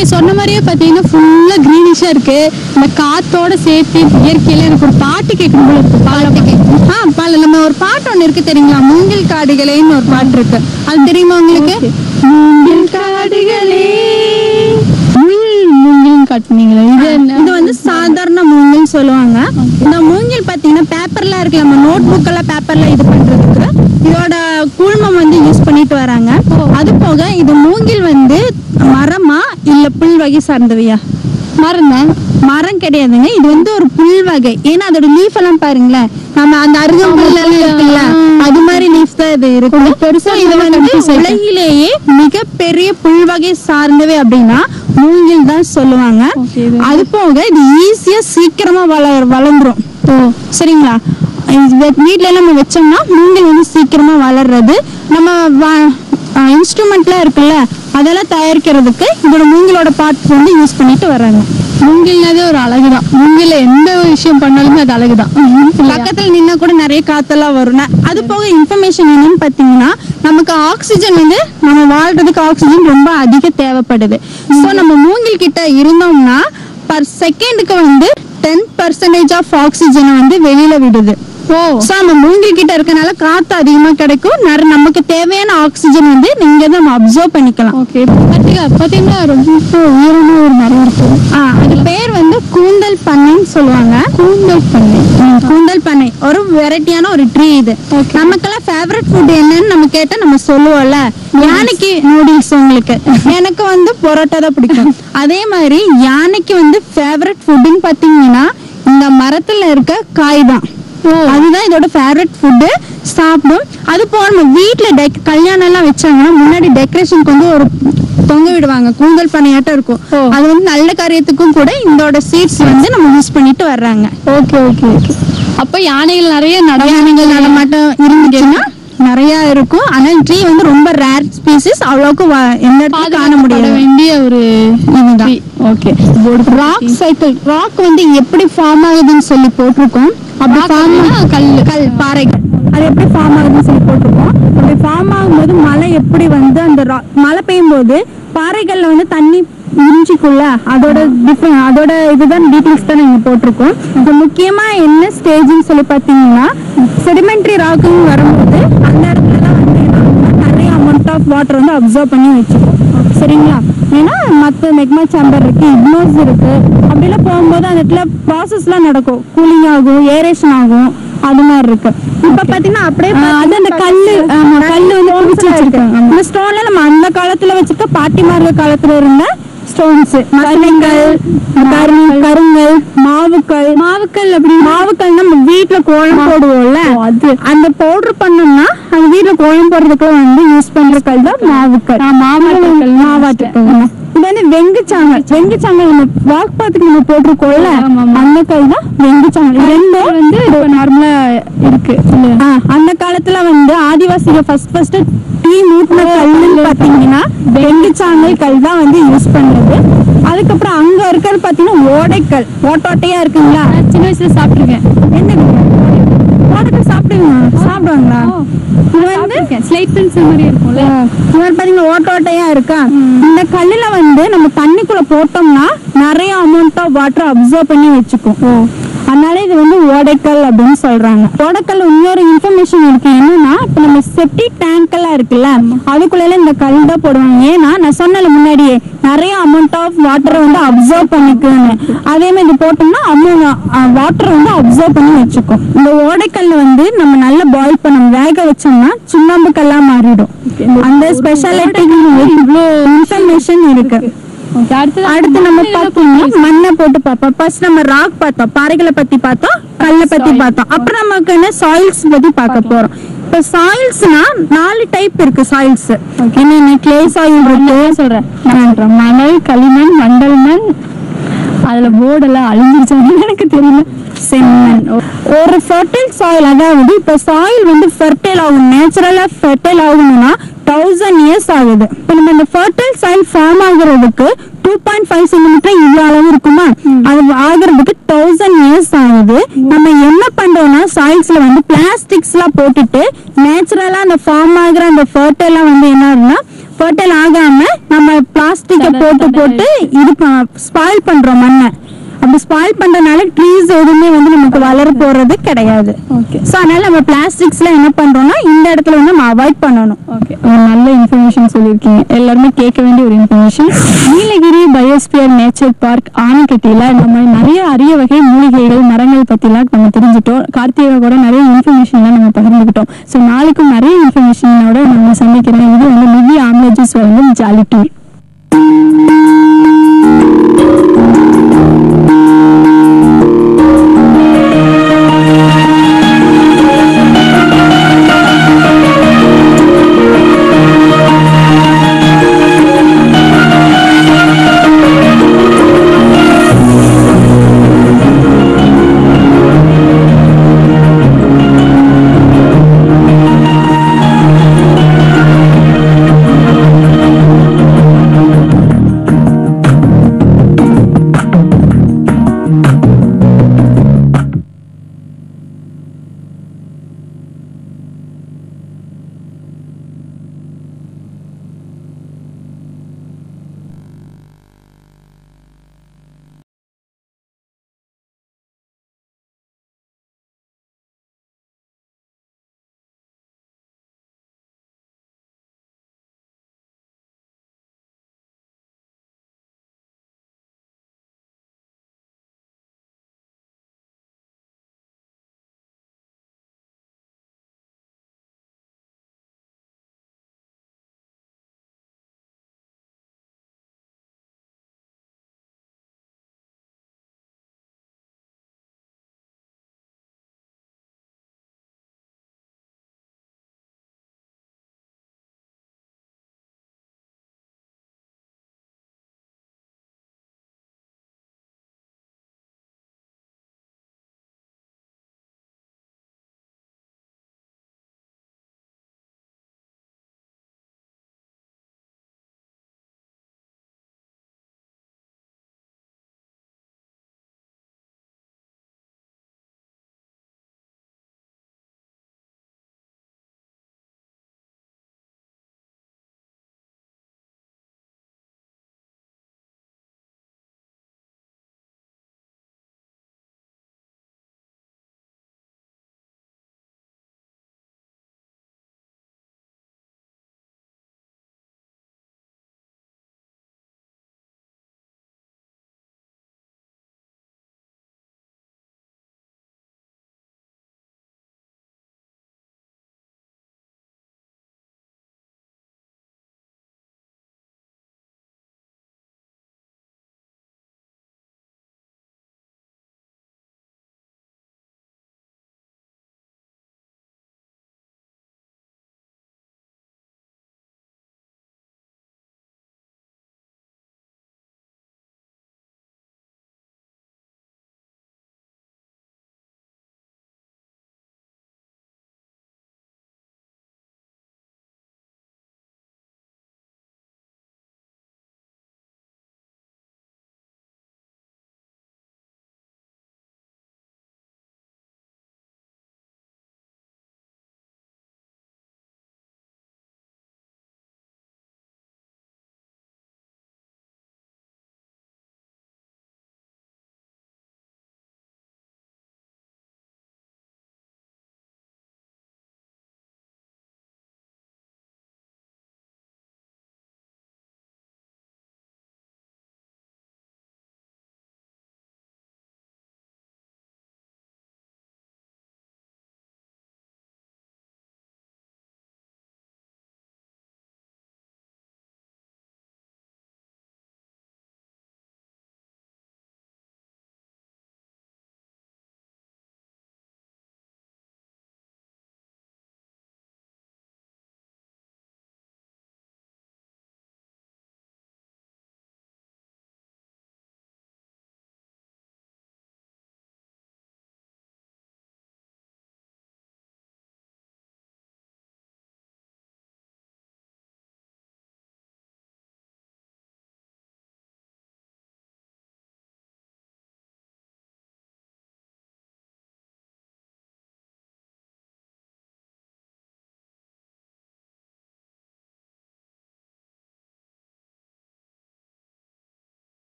நீங்க சொன்ன மாதிரியே பாத்தீங்கன்னா ஃபுல்லா கிரீனிஷா இருக்கு இந்த காத்தோட சேர்த்து இயற்கையில எனக்கு ஒரு பாட்டு கேட்கணும் போல இருக்கு பாட்டு கேட்கணும் ஆ பால நம்ம ஒரு பாட்டு ஒண்ணு இருக்கு தெரியுங்களா மூங்கில் காடுகளேன்னு ஒரு பாட்டு இருக்கு அது தெரியுமா உங்களுக்கு மூங்கில் காடுகளே மூங்கிலும் காட்டுனீங்களே இது என்ன இது வந்து சாதாரண மூங்கில் சொல்லுவாங்க இந்த மூங்கில் பாத்தீங்கன்னா பேப்பர்ல இருக்கு நம்ம நோட் புக் எல்லாம் பேப்பர்ல இது பண்றதுக்கு இதோட கூழ்மம் வந்து யூஸ் பண்ணிட்டு வராங்க அது போக இது மூங்கில் வந்து மரமா இல்ல புல் வகை சார்ந்தவையா மரம் தான் மரம் கிடையாதுங்க இது வந்து ஒரு புல் வகை ஏன்னா அதோட லீஃப் எல்லாம் பாருங்களேன் நம்ம அந்த அருகம்புல் எல்லாம் இருக்குல்ல அது மாதிரி லீஃப் தான் இது இருக்கு பெருசா இது வந்து confuse ஆயிட்டேன். உலகிலேயே மிகப்பெரிய புல் வகை சார்ந்தவை அப்படின்னா மூங்கில் தான் சொல்லுவாங்க Okay, இது அது போக இது ஈஸியா சீக்கிரமா வள வளர்ந்துரும் சரிங்களா இது வீ- வீட்ல எல்லாம் நம்ம வச்சோம்னா மூங்கில் வந்து சீக்கிரமா வளர்றது நம்ம இன்ஸ்ட்ருமெண்ட்லாம் இருக்குல்ல அதெல்லாம் தயாரிக்கிறதுக்கு இதோட மூங்கிலோட பார்ட்ஸ் வந்து யூஸ் பண்ணிட்டு வராங்க மூங்கில்னாவே ஒரு அழகுதான் மூங்கில எந்த விஷயம் பண்ணாலுமே அது அழகுதான் பக்கத்துல நின்னா கூட நிறைய காத்தெல்லாம் வரும் ந- அது போக இன்ஃபர்மேஷன் என்னன்னு பாத்தீங்கன்னா நமக்கு ஆக்சிஜன் வந்து நம்ம வாழ்றதுக்கு ஆக்சிஜன் ரொம்ப அதிக தேவைப்படுது ஸோ நம்ம மூங்கில் கிட்ட இருந்தோம்னா பர் செகண்டுக்கு வந்து டென் பர்சன்டேஜ் ஆஃப் ஆக்சிஜனை வந்து வெளியில விடுது ஓ ஸோ நம்ம மூங்கில் கிட்ட இருக்கனால காத்து அதிகமா கிடைக்கும் நிறைய நமக்கு தேவையான ஆக்சிஜன் வந்து நீங்க தான் நம்ம அப்சர்வ் பண்ணிக்கலாம் ஓகே பாத்தீங்களா பாத்தீங்கன்னா ரொம்ப உயரமா ஒரு மரம் இருக்கு ஆ அது பேர் வந்து கூந்தல் பண்ணைன்னு சொல்லுவாங்க கூந்தல் பண்ணை ம், கூந்தல் பண்ணை ஒரு வெரைட்டியான ஒரு ட்ரீ இது நமக்கெல்லாம் ஃபேவரட் ஃபுட் என்னன்னு நம்ம கேட்டா நம்ம சொல்லுவோம்ல யானைக்கு நூடுல்ஸ் உங்களுக்கு எனக்கு வந்து பரோட்டா தான் பிடிக்கும் அதே மாதிரி யானைக்கு வந்து ஃபேவரட் ஃபுட்னு பாத்தீங்கன்னா இந்த மரத்துல இருக்க காய் தான் அதுதான் இதோட ஃபேவரட் ஃபுட்டு சாப்பிடும் அது போக நம்ம வீட்டுல டெக் கல்யாணம் எல்லாம் வச்சாங்கன்னா முன்னாடி டெக்கரேஷனுக்கு வந்து ஒரு தொங்க விடுவாங்க கூந்தல் பண்ணையாட்டம் இருக்கும் அது வந்து நல்ல காரியத்துக்கும் கூட இதோட சீட்ஸ் வந்து நம்ம யூஸ் பண்ணிட்டு வர்றாங்க ஓகே ஓகே ஓகே அப்ப யானைகள் நிறைய நட யானைகள் நடமாட்டம் இருந்துச்சுன்னா நிறைய இருக்கும் ஆனால் ட்ரீ வந்து ரொம்ப ரேர் ஸ்பீசிஸ் அவ்வளோக்கு வ- எந்த இடத்துல காண பாதுகாக்கப்பட முடியாது வேண்டிய ஒரு இதுதான் ஓகே ராக் சைக்கிள் ராக் வந்து எப்படி ஃபார்ம் ஆகுதுன்னு சொல்லி போட்டிருக்கோம் அப்படி ஃபார்ம் கல் கல் பாறைகள் அது எப்படி ஃபார்ம் ஆகுதுன்னு சொல்லி போட்டிருக்கோம் அப்படி ஃபார்ம் ஆகும்போது மழை எப்படி வந்து அந்த rock- மழை பெய்யும் போது பாறைகள்ல வந்து தண்ணி இஞ்சிக்குள்ள அதோட டிஃபரெண்ட் அதோட இதுதான் டீட்டெயில்ஸ் தான் இங்க போட்டிருக்கோம் இப்போ முக்கியமா என்ன ஸ்டேஜ்னு சொல்லி பார்த்தீங்கன்னா செடிமெண்ட்ரி ராக்குன்னு வரும்போது அந்த இடத்துலலாம் வந்து என்ன ஆகும்னா, நிறைய அமௌண்ட் ஆஃப் வாட்டர் வந்து அப்சர்வ் பண்ணி வச்சுக்கும் சரிங்களா ஏன்னா மற்ற மெக்மா சேம்பர் இருக்கு இக்னோஸ் இருக்கு அப்படிலாம் போகும்போது அந்த இடத்துல ப்ராசஸ்லாம் நடக்கும் கூலிங் ஆகும் ஏரேஷன் ஆகும் அது மாதிரி இருக்கு இப்ப பாத்தீங்கன்னா அப்படியே அது அந்த கல்லு ஆமா, கல்லு வந்து குவிச்சு வச்சிருக்காங்க இந்த ஸ்டோன்ல நம்ம அந்த காலத்துல வச்சிருக்க பாட்டிமார்கள் காலத்துல இருந்த ஸ்டோன்ஸ் மரங்கள் கருங்கல் மாவுக்கல் மாவுக்கல் அப்படி மாவுக்கல் நம்ம வீட்ல கோலம் போடுவோம்ல அது அந்த பவுடர் பண்ணோம்னா அந்த வீட்ல கோலம் போடுறதுக்குள்ள வந்து யூஸ் பண்ற கல் தான் மாவுக்கல் மாவாட்டுக்கல் மாவாட்டுக்கல் இது வந்து வெங்குச்சாங்கல் வெங்குச்சாங்கல் நம்ம வாக் பாத்துக்கு நம்ம போட்டிருக்கோம்ல அந்த கல் தான் வெங்குச்சாங்கல் இது ரெண்டும் வந்து இப்ப நார்மலா இருக்கு ஆ, அந்த காலத்துல வந்து ஆதிவாசிகள் ஃபர்ஸ்ட் ஃபர்ஸ்ட் டீ மூட்டின கல்லுன்னு பாத்தீங்கன்னா வெங்குச்சாங்கல் கல் தான் வந்து யூஸ் பண்றது அதுக்கப்புறம் அங்க இருக்கிறது பாத்தீங்கன்னா ஓடைக்கல் ஓட்டோட்டையா இருக்குங்களா சின்ன வயசுல சாப்பிட்டுருக்கேன் என்ன ஓடைக்கல் சாப்பிடுவீங்க சாப்பிடுவாங்களா இது வந்து ஸ்லைட் பென்சில் மாதிரி இருக்கும்ல இது மாதிரி பாத்தீங்கன்னா ஓட்ட ஓட்டையா இருக்கா இந்த கல்லுல வந்து நம்ம தண்ணிக்குள்ள போட்டோம்னா நிறைய அமௌண்ட் ஆஃப் வாட்டர் அப்சர்வ் பண்ணி வச்சுக்கும் அதனால இது வந்து ஓடைக்கல் அப்படின்னு சொல்றாங்க ஓடைக்கல் இன்னொரு இன்ஃபர்மேஷன் இருக்கு என்னன்னா இப்ப நம்ம செப்டிக் டேங்க் எல்லாம் இருக்குல்ல அதுக்குள்ள இந்த கல் தான் போடுவாங்க ஏன்னா நான் சொன்னல முன்னாடியே நிறைய அமௌண்ட் ஆஃப் வாட்டரை வந்து அப்சர்வ் பண்ணிக்குன்னு அதே மாதிரி இது போட்டோம்னா அமௌண்ட் வாட்டர் வந்து அப்சர்வ் பண்ணி வச்சுக்கும் இந்த ஓடைக்கல் வந்து நம்ம நல்லா பாயில் பண்ண வேக வச்சோம்னா சுண்ணாம்பு கல்லா மாறிடும் அந்த ஸ்பெஷாலிட்டி இவ்வளோ இன்ஃபர்மேஷன் இருக்கு ஓகே அடுத்தது அடுத்து நம்ம பார்த்தோம்னா மண்ணை போட்டு பார்ப்போம் ஃபர்ஸ்ட் நம்ம ராக் பார்த்தோம் பாறைகளை பத்தி பார்த்தோம் கல்லை பத்தி பார்த்தோம் அப்புறம் நமக்கு என்ன சாயில்ஸ் பத்தி பார்க்க போறோம் இப்ப சாயில்ஸ்னா நாலு டைப் இருக்கு சாயில்ஸ் என்னென்ன கிளே சாயில் இருக்கு சொல்றேன் நான் சொல்றேன் மணல் களிமண் மண்டல் மண் அதுல போர்டெல்லாம் அழிஞ்சிருச்சான்னு எனக்கு தெரியல செம்மண் ஒரு ஃபெர்டைல் சாயில் அதாவது இப்ப சாயில் வந்து ஃபெர்டைல் ஆகும் நேச்சுரலா ஃபெர்டைல் ஆகணும்னா தௌசண்ட் இயர்ஸ் ஆகுது இப்போ நம்ம இந்த ஃபெர்டைல் சாயில் ஃபார்ம் ஆகுறதுக்கு டூ பாயிண்ட் ஃபைவ் சென்டிமீட்டர் இவ்வளவு அளவு இருக்குமா அது ஆகுறதுக்கு தௌசண்ட் இயர்ஸ் ஆகுது நம்ம என்ன பண்றோம்னா சாயில்ஸ்ல வந்து பிளாஸ்டிக்ஸ் எல்லாம் போட்டுட்டு நேச்சுரலா அந்த ஃபார்ம் ஆகுற அந்த ஃபெர்டைலா வந்து என்ன ஆகுதுன்னா ஃபர்டைல் ஆகாம நம்ம பிளாஸ்டிக்கை போட்டு போட்டு இது ஸ்பாயில் பண்றோம் மண்ணை அப்படி ஸ்பாயில் பண்றதுனால ட்ரீஸ் எதுவுமே வந்து நமக்கு வளர போறது கிடையாது ஓகே ஸோ அதனால நம்ம பிளாஸ்டிக்ஸ்ல என்ன பண்றோம்னா இந்த இடத்துல வந்து நம்ம அவாய்ட் பண்ணணும் ஓகே ஒரு நல்ல இன்ஃபர்மேஷன் சொல்லியிருக்கீங்க எல்லாருமே கேட்க வேண்டிய ஒரு information Nilgiri Biosphere Nature Park ஆனைக்கட்டியில நம்ம நிறைய அரிய வகை மூலிகைகள் மரங்கள் பத்திலாம் நம்ம தெரிஞ்சுட்டோம் கார்த்திகா கூட நிறைய இன்ஃபர்மேஷன்லாம் நம்ம பகிர்ந்துக்கிட்டோம் ஸோ நாளைக்கும் நிறைய இன்ஃபர்மேஷனோட நம்ம சந்திக்கிறேன் இது வந்து நிதி ஆம்லஜிஸ் வழங்கும் ஜாலி டூர்